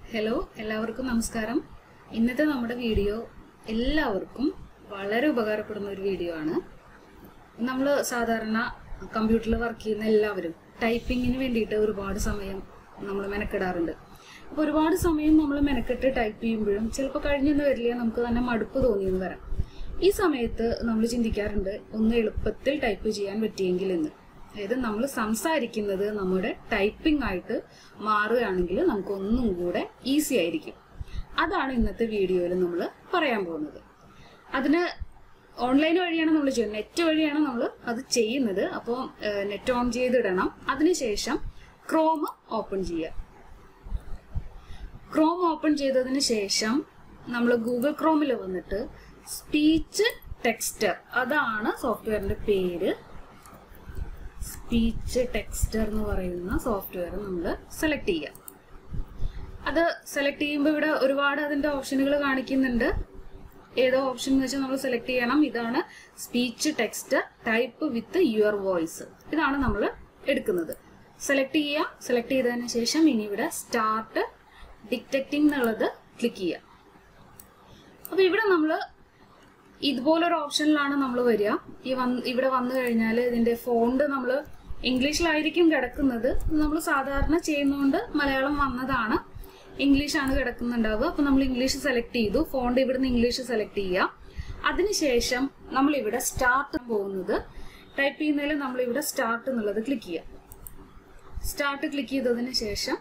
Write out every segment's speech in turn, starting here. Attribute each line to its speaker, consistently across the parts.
Speaker 1: Hello എല്ലാവർക്കും നമസ്കാരം ഇന്നത്തെ നമ്മുടെ വീഡിയോ എല്ലാവർക്കും വളരെ ഉപകാരപ്പെടുന്ന ഒരു വീഡിയോ ആണ് നമ്മൾ സാധാരണ കമ്പ്യൂട്ടറിൽ വർക്ക് ചെയ്യുന്ന എല്ലാവരും ടൈപ്പിങ്ങിന് വേണ്ടിയിട്ട് ഒരുപാട് സമയം നമ്മൾ മെനക്കെടാറുണ്ട് അപ്പോൾ ഒരുപാട് സമയം നമ്മൾ മെനക്കെട്ട് ടൈപ്പ് ചെയ്യുമ്പോഴും ചിലപ്പോൾ കഴിഞ്ഞെന്ന് വരില്ല നമുക്ക് തന്നെ മടുപ്പ് തോന്നിയെന്ന് വരാം ഈ സമയത്ത് നമ്മൾ ചിന്തിക്കാറുണ്ട് ഒന്ന് എളുപ്പത്തിൽ ടൈപ്പ് ചെയ്യാൻ പറ്റിയെങ്കിൽ എന്ന് അതായത് നമ്മൾ സംസാരിക്കുന്നത് നമ്മുടെ ടൈപ്പിംഗ് ആയിട്ട് മാറുകയാണെങ്കിൽ നമുക്ക് ഒന്നും കൂടെ ഈസി ആയിരിക്കും അതാണ് ഇന്നത്തെ വീഡിയോയിൽ നമ്മൾ പറയാൻ പോകുന്നത് അതിന് ഓൺലൈൻ വഴിയാണ് നമ്മൾ ചെയ്യുന്നത് നെറ്റ് വഴിയാണ് നമ്മൾ അത് ചെയ്യുന്നത് അപ്പോൾ നെറ്റ് ഓൺ ചെയ്തിടണം അതിനുശേഷം ക്രോം ഓപ്പൺ ചെയ്യുക ക്രോം ഓപ്പൺ ചെയ്തതിന് ശേഷം നമ്മൾ ഗൂഗിൾ ക്രോമിൽ വന്നിട്ട് സ്പീച്ച് ടെക്സ്റ്റർ അതാണ് സോഫ്റ്റ്വെയറിന്റെ പേര് സ്പീച്ച് ടെക്സ്റ്റർ എന്ന് പറയുന്ന സോഫ്റ്റ്വെയർ നമ്മൾ സെലക്ട് ചെയ്യുക അത് സെലക്ട് ചെയ്യുമ്പോൾ ഇവിടെ ഒരുപാട് അതിന്റെ ഓപ്ഷനുകൾ കാണിക്കുന്നുണ്ട് ഏതോ ഓപ്ഷൻ എന്ന് വെച്ചാൽ നമ്മൾ സെലക്ട് ചെയ്യണം ഇതാണ് speech text type with your voice ഇതാണ് നമ്മൾ എടുക്കുന്നത് സെലക്ട് ചെയ്യുക സെലക്ട് ചെയ്തതിന് ശേഷം ഇനി ഇവിടെ സ്റ്റാർട്ട് ഡിറ്റക്റ്റിംഗ് എന്നുള്ളത് ക്ലിക്ക് ചെയ്യുക അപ്പൊ ഇവിടെ നമ്മൾ ഇതുപോലൊരു ഓപ്ഷനിലാണ് നമ്മൾ വരിക ഈ വന്ന് ഇവിടെ വന്നു കഴിഞ്ഞാൽ ഇതിന്റെ ഫോണ്ട് നമ്മൾ ഇംഗ്ലീഷിലായിരിക്കും കിടക്കുന്നത് നമ്മൾ സാധാരണ ചെയ്യുന്നതുകൊണ്ട് മലയാളം വന്നതാണ് ഇംഗ്ലീഷാണ് കിടക്കുന്നുണ്ടാവുക അപ്പൊ നമ്മൾ ഇംഗ്ലീഷ് സെലക്ട് ചെയ്തു ഫോണ്ട് ഇവിടുന്ന് ഇംഗ്ലീഷ് സെലക്ട് ചെയ്യുക അതിനുശേഷം നമ്മൾ ഇവിടെ സ്റ്റാർട്ട് പോകുന്നത് ടൈപ്പ് ചെയ്യുന്നതിൽ നമ്മൾ ഇവിടെ സ്റ്റാർട്ട് എന്നുള്ളത് ക്ലിക്ക് ചെയ്യുക സ്റ്റാർട്ട് ക്ലിക്ക് ചെയ്തതിന് ശേഷം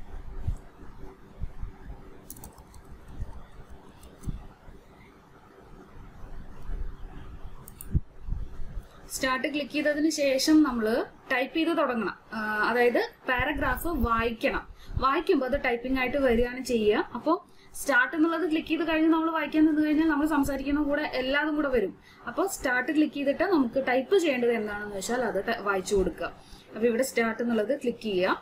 Speaker 1: സ്റ്റാർട്ട് ക്ലിക്ക് ചെയ്തതിന് ശേഷം നമ്മൾ ടൈപ്പ് ചെയ്ത് തുടങ്ങണം ആ, അതായത് പാരഗ്രാഫ് വായിക്കണം വായിക്കുമ്പോൾ അത് ടൈപ്പിംഗ് ആയിട്ട് വരികയാണ് ചെയ്യുക അപ്പോൾ സ്റ്റാർട്ട് എന്നുള്ളത് ക്ലിക്ക് ചെയ്ത് കഴിഞ്ഞ് നമ്മൾ വായിക്കാൻ നിന്ന് കഴിഞ്ഞാൽ നമ്മൾ സംസാരിക്കുന്ന കൂടെ എല്ലാതും കൂടെ വരും അപ്പോൾ സ്റ്റാർട്ട് ക്ലിക്ക് ചെയ്തിട്ട് നമുക്ക് ടൈപ്പ് ചെയ്യേണ്ടത് എന്താണെന്ന് വെച്ചാൽ അത് ട- വായിച്ചു കൊടുക്കുക അപ്പോൾ ഇവിടെ സ്റ്റാർട്ട് എന്നുള്ളത് ക്ലിക്ക് ചെയ്യുക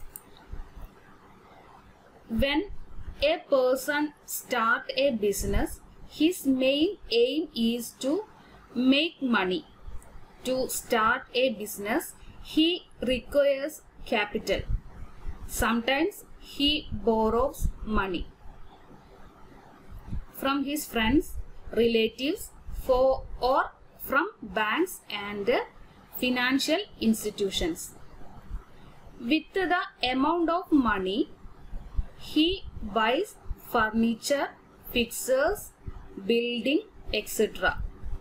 Speaker 1: when a person start a business his main aim is to make money to start a business he requires capital sometimes he borrows money from his friends relatives for or from banks and uh, financial institutions with the amount of money he buys furniture, fixtures, building, etc.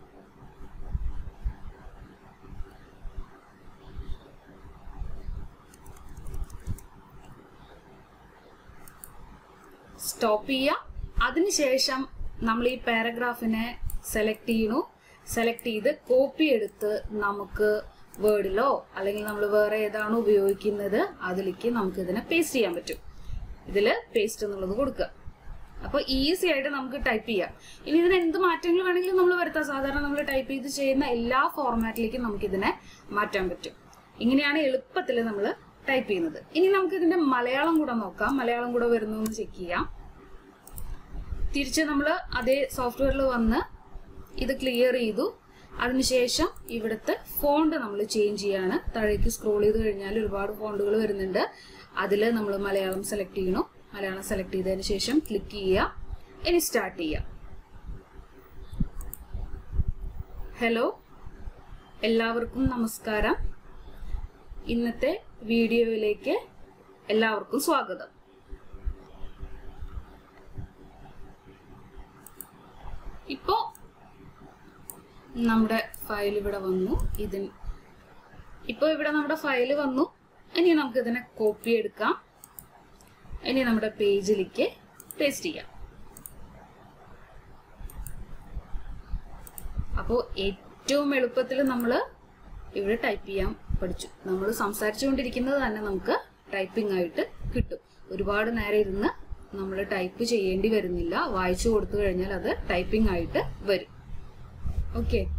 Speaker 1: Stop ചെയ്യുക അതിനുശേഷം നമ്മൾ ഈ പാരഗ്രാഫിനെ select ചെയ്യണു select ചെയ്ത് copy എടുത്ത് നമുക്ക് വേർഡിലോ അല്ലെങ്കിൽ നമ്മൾ വേറെ ഏതാണോ ഉപയോഗിക്കുന്നത് അതിലേക്ക് നമുക്ക് ഇതിനെ പേസ്റ്റ് ചെയ്യാൻ പറ്റും ഇതിൽ പേസ്റ്റ് എന്നുള്ളത് കൊടുക്കുക അപ്പോൾ ഈസി ആയിട്ട് നമുക്ക് ടൈപ്പ് ചെയ്യാം ഇനി ഇതിന് എന്ത് മാറ്റങ്ങൾ വേണമെങ്കിലും നമ്മൾ വരുത്താം സാധാരണ നമ്മൾ ടൈപ്പ് ചെയ്ത് ചെയ്യുന്ന എല്ലാ ഫോർമാറ്റിലേക്കും നമുക്ക് ഇതിനെ മാറ്റാൻ പറ്റും ഇങ്ങനെയാണ് എളുപ്പത്തിൽ നമ്മൾ ടൈപ്പ് ചെയ്യുന്നത് ഇനി നമുക്ക് ഇതിന്റെ മലയാളം കൂടെ നോക്കാം മലയാളം കൂടെ വരുന്നു എന്ന് ചെക്ക് ചെയ്യാം തിരിച്ച് നമ്മൾ അതേ സോഫ്റ്റ്വെയറിൽ വന്ന് ഇത് ക്ലിയർ ചെയ്തു അതിനുശേഷം ഇവിടുത്തെ ഫോണ്ട് നമ്മൾ ചേഞ്ച് ചെയ്യാണ് താഴേക്ക് സ്ക്രോൾ ചെയ്ത് കഴിഞ്ഞാൽ ഒരുപാട് ഫോണ്ടുകൾ വരുന്നുണ്ട് അതിൽ നമ്മൾ മലയാളം സെലക്ട് ചെയ്യണം മലയാളം സെലക്ട് ചെയ്തതിന് ശേഷം ക്ലിക്ക് ചെയ്യുക ഇനി സ്റ്റാർട്ട് ചെയ്യുക ഹലോ എല്ലാവർക്കും നമസ്കാരം ഇന്നത്തെ വീഡിയോയിലേക്ക് എല്ലാവർക്കും സ്വാഗതം ഇപ്പോ നമ്മുടെ ഫയൽ ഇവിടെ വന്നു ഇതിന് ഇപ്പൊ ഇവിടെ നമ്മുടെ ഫയൽ വന്നു ഇനി നമുക്ക് ഇതിനെ കോപ്പി എടുക്കാം ഇനി നമ്മുടെ പേജിലേക്ക് പേസ്റ്റ് ചെയ്യാം അപ്പോൾ ഏറ്റവും എളുപ്പത്തിൽ നമ്മൾ ഇവിടെ ടൈപ്പ് ചെയ്യാൻ പഠിച്ചു നമ്മൾ സംസാരിച്ചുകൊണ്ടിരിക്കുന്നത് തന്നെ നമുക്ക് ടൈപ്പിംഗ് ആയിട്ട് കിട്ടും ഒരുപാട് നേരം ഇരുന്ന് നമ്മൾ ടൈപ്പ് ചെയ്യേണ്ടി വരുന്നില്ല വായിച്ചു കൊടുത്തു കഴിഞ്ഞാൽ അത് ടൈപ്പിംഗ് ആയിട്ട് വരും ഓക്കെ